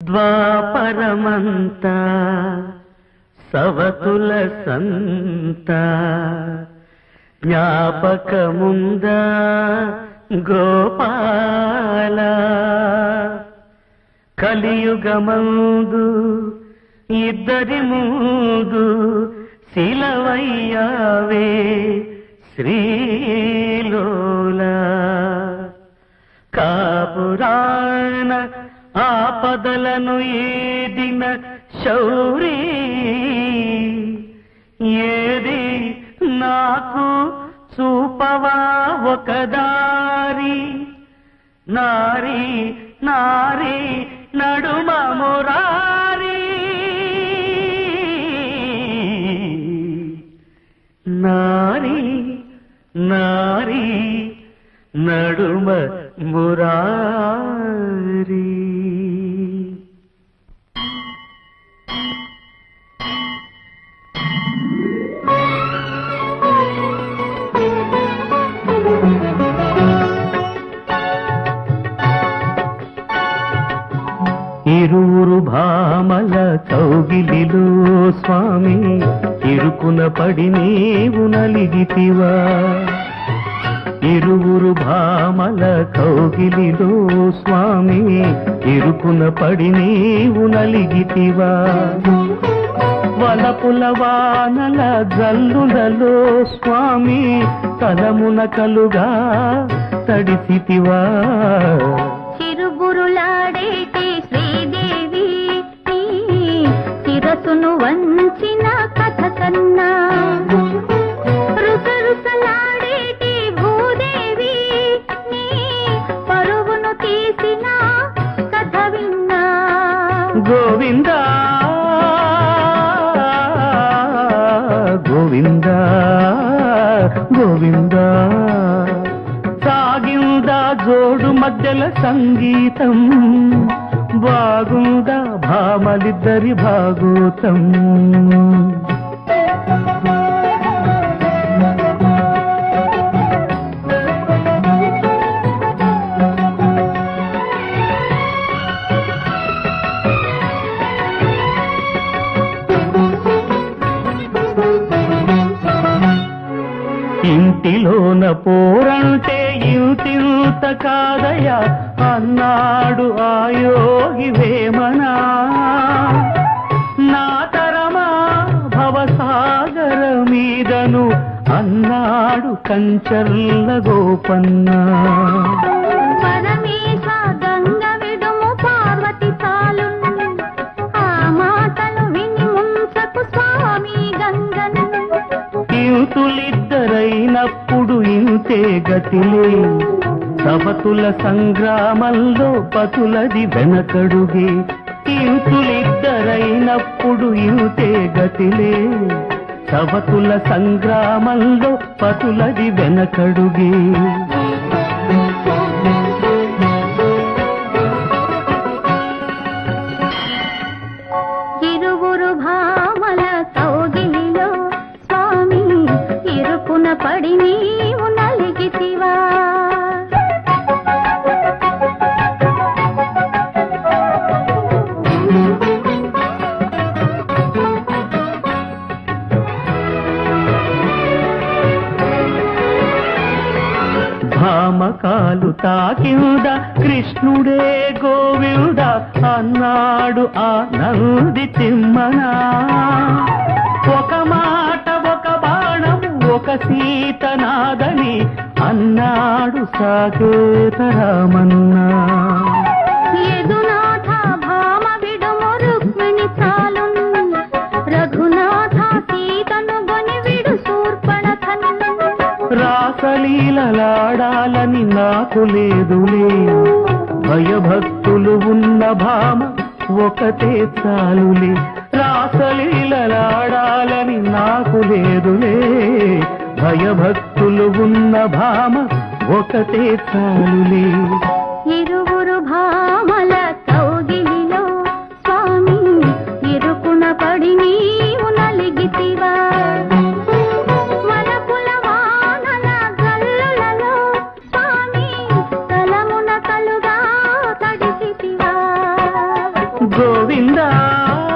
ద్వాపరమంతా సవతుల సంత జ్ఞాపకముందా గోపాల కలియుగమందు ఇద్దరి ముందు శిలవయ్యావే శ్రీలోలా కాపురాణ ఆపదలను ఏదిన శౌరీ ఏది నాకు చూపవా ఒకదారి నారి నారి నడుమ మురారి నారి నారి నడుమ మురారి ఇరువురు భామల కౌగిలిలో స్వామి ఇరుకున పడి నీవు నలిగితివా ఇరువురు భామల కౌగిలిలో స్వామి ఇరుకున పడి నీవు నలిగితివా వలపుల వానల జల్లులలో స్వామి తలమున కలుగా తడిసితివా చిరుబురులాడేటి శ్రీదేవి నీ శిరసును వంచిన కథ కన్నా రుసరుసలాడేటి భూదేవి నీ పరువును తీసిన కథ విన్నా గోవింద గోవింద గోవింద సాగిందా జోడు మధ్యల సంగీతం బాగుందా భామలిద్దరి భాగోతం ఇంటిలోన పోరంటే ఇంతింత కాదయా అన్నాడు ఆ యోగి వేమనా నా తరమా భవసాగర మీదను అన్నాడు కంచర్ల గోపన్నా పరమేశ గంగ విడుము పార్వతి చాలును ఆ మాటలు విని ముంచకు స్వామి గంగను ఇంతులిద్దరైనప్పుడు ఇంతే గతిలే సవతుల సంగ్రామంలో పతులది వెనకడుగే ఇంతులిద్దరైనప్పుడు ఇంతే గతిలే సవతుల సంగ్రామంలో పతులది వెనకడుగే ఇరువురు భామల కౌగిలిలో స్వామి ఇరుకున పడి నీవు నలిగితివా భామకాలు తాకింద కృష్ణుడే గోవింద అన్నాడు ఆ నంది తిమ్మనా ఒక మాట ఒక బాణం ఒక సీత నాదని అన్నాడు సాకేత రామన్నా యదునాథ భామ విడుము రుక్మిణి చాలును రఘునాథ సీతను గొని విడు శూర్పణఖను రాసలీలలాడాలని నాకు లేదులే భయభక్తులు ఉన్న భామ ఒకటే చాలులే రాసలీలలాడాలని నాకు లేదులే భయభక్తులు ఉన్న భామ ఒకటే చాలులే ఇరువురు భామల కౌగిలిలో స్వామి ఇరుకున పడి నీవు నలిగితివా వలపుల వానల జల్లులలో స్వామి తలమున కలుగా తడిసితివా గోవిందా